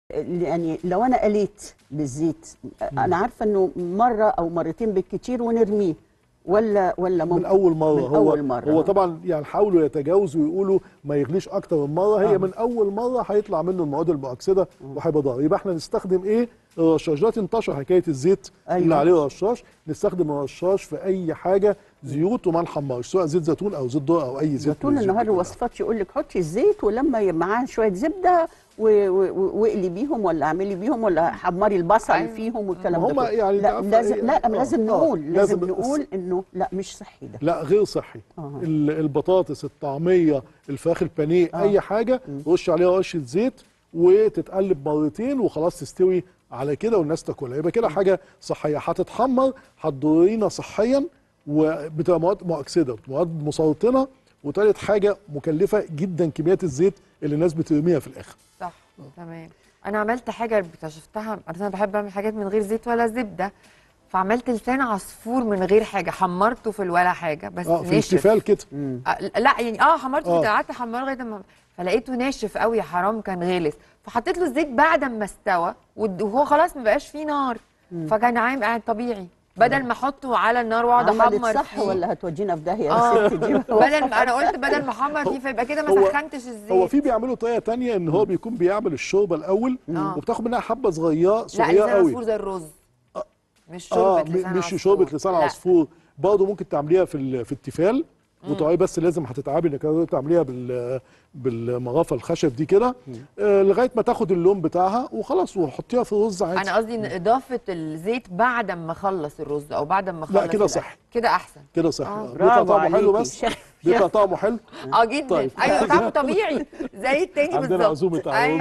يعني لو انا قليت بالزيت انا عارفه انه مره او مرتين بالكتير ونرميه ولا ولا ممكن من اول مره من هو أول مرة. هو آه. طبعا يعني حاولوا يتجاوزوا ويقولوا ما يغليش اكتر من مره هي آه. من اول مره هيطلع منه المواد المؤكسده وهيبقى ضار يبقى احنا نستخدم ايه الرشاشات انتشر حكايه الزيت أيوة. اللي عليه رشاش نستخدم الرشاش في اي حاجه زيوت وما نحمرش سواء زيت زيتون او زيت ذره او اي زيت ده طول من الزيوت النهار دي كلها. الوصفات يقول لك حطي الزيت ولما ي- معاه شويه زبده و- و- و- واقلي بيهم ولا اعملي بيهم ولا حمري البصل أيوة. فيهم والكلام ما ده هم كله. يعني لا تعرف لازم إيه؟ لا آه، لازم آه، نقول لازم لازم نقول انه لا مش صحي ده لا غير صحي آه. ال- البطاطس الطعميه الفراخ البانيه آه. اي حاجه رش عليها رشه زيت وتتقلب مرتين وخلاص تستوي على كده والناس تاكلها يبقى كده حاجه صحيه هتتحمر هتضرينا صحيا وبتبقى مواد مؤكسده مواد مسرطنه وتالت حاجه مكلفه جدا كميات الزيت اللي الناس بترميها في الاخر صح تمام انا عملت حاجه اكتشفتها انا بحب اعمل حاجات من غير زيت ولا زبده فعملت لسان عصفور من غير حاجه حمرته في ولا حاجه بس اه في نشف الاحتفال كده آه، لا يعني اه حمرته آه. في قعدت احمره لغايه ما فلقيته ناشف قوي حرام كان غلس فحطيت له الزيت بعد ما استوى والد- وهو خلاص ما بقاش فيه نار فكان عايم قاعد طبيعي بدل ما احطه على النار واقعد عملت احمر صح فيه ولا هتودينا في داهيه اه يا ست دي بدل ما انا قلت بدل ما احمر فيه فيبقى كده ما هو- سخنتش الزيت هو في بيعملوا طريقه تانية ان هو بيكون بيعمل الشوربه الاول آه. وبتاخد منها حبه صغيره لا صغيره لسان قوي عصفور زي الرز مش اه شوربه م- لسان مش عصفور شوربه لسان لا. عصفور برضه ممكن تعمليها في ال- في التيفال وتقعدي بس لازم هتتعبي انك تعمليها بال بالمغافه الخشب دي كده آه لغايه ما تاخد اللون بتاعها وخلاص وحطيها في الرز عادي انا قصدي ان اضافه الزيت بعد ما اخلص الرز او بعد ما اخلص لا، كده الأكل. صح. كده احسن كده صح آه، آه. بيطلع برافو طعمه حلو عليكي. بس شيخ- بيطلع طعمه حلو اه جدا طيب. ايوه طعمه طبيعي زي التاني عندنا بالظبط عزومه أيوة.